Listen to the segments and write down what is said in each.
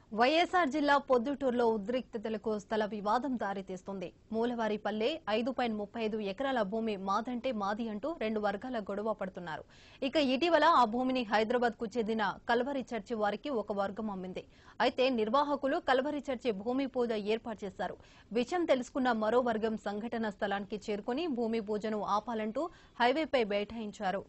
వైఎస్ఆర్ జిల్లా పొద్దుటూరులో ఉద్రిక్తతలకు స్థల వివాదం దారితీస్తుంది మూలవారిపల్లె ఐదు పాయింట్ ముప్పై ఐదు ఎకరాల భూమి మాదంటే మాది అంటూ రెండు వర్గాల గొడవ పడుతున్నారు ఇక ఇటీవల ఆ భూమిని హైదరాబాద్ కు చెందిన కల్వరి చర్చి వారికి ఒక వర్గం అమ్మింది అయితే నిర్వాహకులు కల్వరి చర్చి భూమి పూజ ఏర్పాటు చేశారు విషయం తెలుసుకున్న మరో వర్గం సంఘటన స్థలానికి చేరుకుని భూమి పూజను ఆపాలంటూ హైవేపై బైఠాయించారు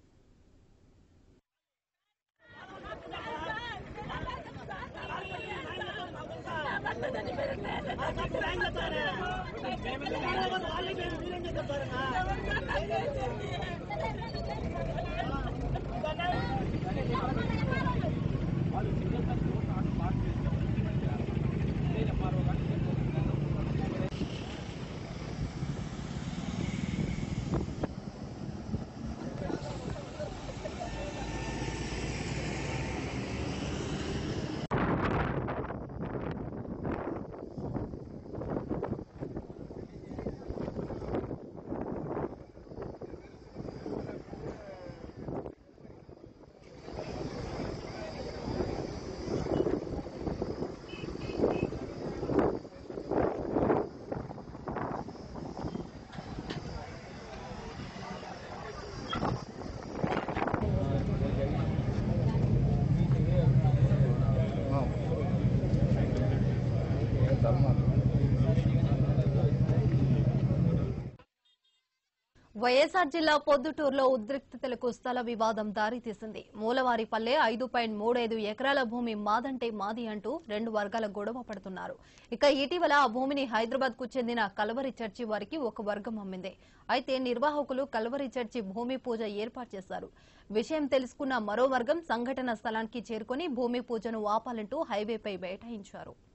వైఎస్ఆర్ జిల్లా పొద్దుటూరులో ఉద్రిక్తతలకు స్థల వివాదం దారితీసింది మూలవారిపల్లె ఐదు పాయింట్ మూడైదు ఎకరాల భూమి మాదంటే మాది అంటూ రెండు వర్గాల గొడవ పడుతున్నారు ఇక ఇటీవల ఆ భూమిని హైదరాబాద్ కు చెందిన కల్వరి చర్చి వారికి ఒక వర్గం అమ్మింది అయితే నిర్వాహకులు కల్వరి చర్చి భూమి పూజ ఏర్పాటు చేశారు విషయం తెలుసుకున్న మరో వర్గం సంఘటన స్థలానికి చేరుకుని భూమి పూజను ఆపాలంటూ హైవేపై బైఠాయించారు